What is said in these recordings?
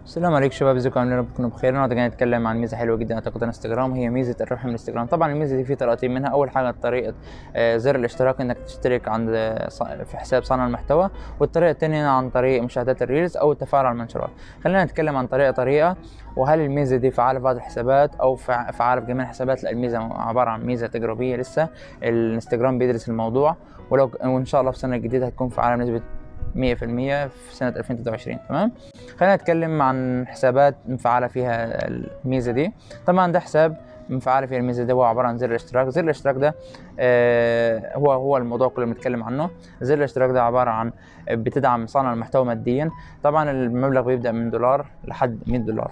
السلام عليكم شباب ازيكم عاملين رب تكونوا بخير النهارده جاي نتكلم عن ميزه حلوه جدا اعتقد انستجرام هي ميزه الربح من الانستجرام طبعا الميزه دي في طريقتين منها اول حاجه طريقه آه، زر الاشتراك انك تشترك عند آه، ص- في حساب صانع المحتوى والطريقه الثانيه عن طريق مشاهدات الريلز او التفاعل على المنشورات خلينا نتكلم عن طريقه طريقه وهل الميزه دي فعاله في بعض الحسابات او فع- فعاله في جميع الحسابات لا الميزه عباره عن ميزه تجريبيه لسه الانستجرام بيدرس الموضوع ولو وان شاء الله في السنه الجديده هتكون فعاله بنسبه 100% في سنة 2023 تمام خلينا نتكلم عن حسابات مفعلة فيها الميزة دي طبعا ده حساب مفعلة فيها الميزة دي هو عبارة عن زر الاشتراك زر الاشتراك ده آه هو هو الموضوع كله بنتكلم عنه زر الاشتراك ده عبارة عن بتدعم صانع المحتوى ماديا طبعا المبلغ بيبدأ من دولار لحد 100 دولار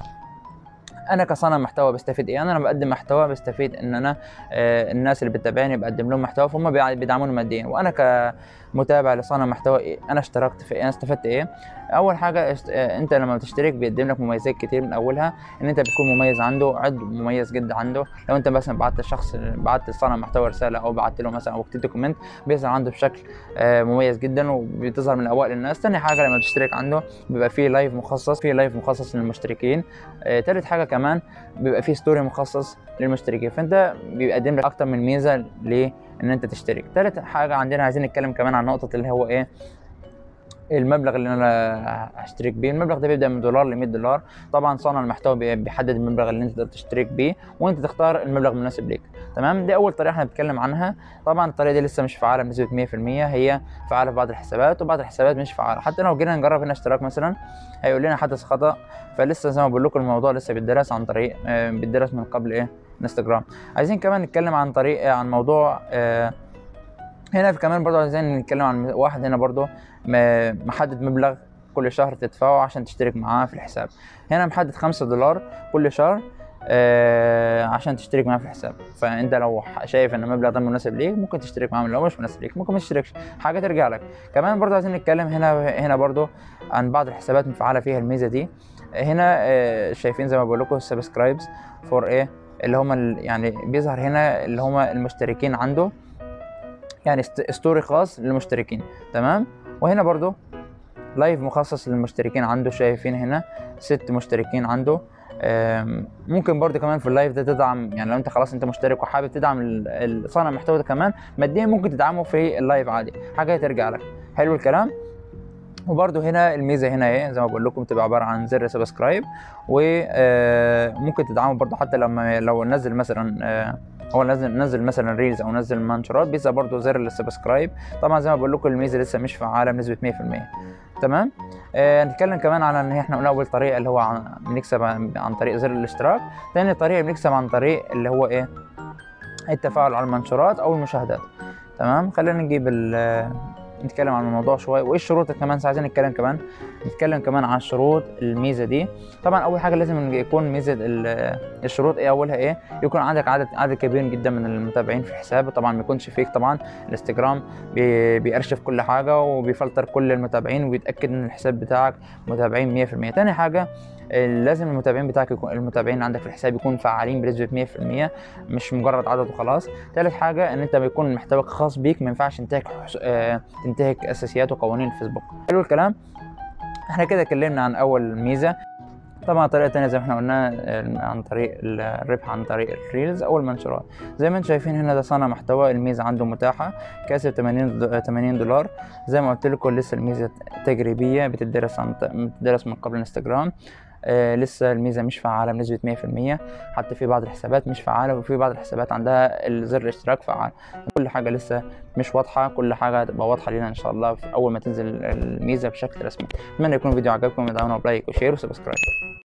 انا كصانع محتوى بستفيد ايه انا لما بقدم محتوى بستفيد ان انا آه الناس اللي بتتابعني بقدم لهم محتوى فهم بيع- بيدعموني ماديا وانا كمتابع لصانع محتوى إيه انا اشتركت في ايه انا استفدت ايه اول حاجه اشت... آه انت لما بتشترك بيقدم لك مميزات كتير من اولها ان انت بتكون مميز عنده عضو مميز جدا عنده لو انت مثلا بعت لشخص بعت لصانع محتوى رساله او بعت له مثلا او كتبت كومنت بيظهر عنده بشكل آه مميز جدا وبتظهر من اوائل الناس تاني حاجه لما تشترك عنده بيبقى فيه لايف مخصص فيه لايف مخصص للمشتركين آه تالت حاجه كمان بيبقى فيه ستوري مخصص للمشتركين فانت بيقدم لك اكتر من ميزه لان انت تشترك تالت حاجه عندنا عايزين نتكلم كمان عن نقطه اللي هو ايه المبلغ اللي انا هشترك بيه المبلغ ده بيبدا من دولار ل 100 دولار طبعا صانع المحتوى بي- بيحدد المبلغ اللي انت تقدر تشترك بيه وانت تختار المبلغ المناسب ليك تمام دي اول طريقه احنا بنتكلم عنها طبعا الطريقه دي لسه مش فعاله بنسبه 100% هي فعاله في بعض الحسابات وبعض الحسابات مش فعاله حتى لو جينا نجرب هنا اشتراك مثلا هيقول لنا حدث خطا فلسه زي ما بقول لكم الموضوع لسه بيدرس عن طريق آه، بيدرس من قبل ايه انستجرام عايزين كمان نتكلم عن طريق عن موضوع آه، هنا في كمان برضه عايزين نتكلم عن واحد هنا برضه م- محدد مبلغ كل شهر تدفعه عشان تشترك معاه في الحساب هنا محدد خمسة دولار كل شهر آه عشان تشترك معاه في الحساب فانت لو ح- شايف ان المبلغ ده مناسب ليك ممكن تشترك معاه لو مش مناسب ليك ممكن ما تشتركش حاجه ترجع لك كمان برضه عايزين نتكلم هنا هنا برضه عن بعض الحسابات مفعله فيها الميزه دي هنا آه شايفين زي ما بقول لكم سبسكرايبز فور ايه اللي هم ال- يعني بيظهر هنا اللي هم المشتركين عنده يعني است- ستوري خاص للمشتركين تمام وهنا برضو لايف مخصص للمشتركين عنده شايفين هنا ست مشتركين عنده آم، ممكن برضو كمان في اللايف ده تدعم يعني لو انت خلاص انت مشترك وحابب تدعم ال- ال- صانع المحتوى ده ككمان ماديا ممكن تدعمه في اللايف عادي حاجه ترجع لك حلو الكلام وبرضه هنا الميزه هنا ايه زي ما بقول لكم بتبقى عباره عن زر سبسكرايب وممكن تدعمه برضه حتى لما لو نزل مثلا آه، هو نزل نزل مثلا ريلز او نزل منشورات بيظهر برضه زر السبسكرايب طبعا زي ما بقول لكم الميزه لسه مش فعاله بنسبه 100% تمام آه نتكلم كمان على ان احنا قلنا اول طريقه اللي هو عن بنكسب عن عن طريق زر الاشتراك تاني طريقه بنكسب عن طريق اللي هو ايه التفاعل على المنشورات او المشاهدات تمام خلينا نجيب ال نتكلم عن الموضوع شويه وايه الشروط كمان عايزين نتكلم كمان نتكلم كمان عن شروط الميزه دي طبعا اول حاجه لازم يكون ميزه ال- الشروط ايه اولها ايه يكون عندك عدد عدد كبير جدا من المتابعين في الحساب طبعا ما يكونش فيك طبعا الانستجرام بي- بيأرشف كل حاجه وبيفلتر كل المتابعين وبيتاكد ان الحساب بتاعك متابعين 100% تاني حاجه آه، لازم المتابعين بتاعك يكون المتابعين اللي عندك في الحساب يكون فعالين بنسبه 100% مش مجرد عدد وخلاص تالت حاجه ان انت بيكون محتواك خاص بيك ما ينفعش تنتهك حس- آه، تنتهك اساسيات وقوانين الفيسبوك حلو الكلام احنا كده اتكلمنا عن اول ميزه طبعا طريقة تانية زي ما احنا قلنا آه، عن طريق الربح عن طريق الريلز او المنشورات زي ما انتم شايفين هنا ده صانع محتوى الميزة عنده متاحة كاسب 80 دو- 80 دولار زي ما قلت لكم لسه الميزة تجريبية بتدرس عن بتدرس من قبل انستجرام آه لسه الميزة مش فعالة بنسبة 100% حتى في بعض الحسابات مش فعالة وفي بعض الحسابات عندها الزر الاشتراك فعال كل حاجة لسه مش واضحة كل حاجة هتبقى واضحة لينا إن شاء الله في أول ما تنزل الميزة بشكل رسمي أتمنى يكون الفيديو عجبكم ادعمونا بلايك وشير وسبسكرايب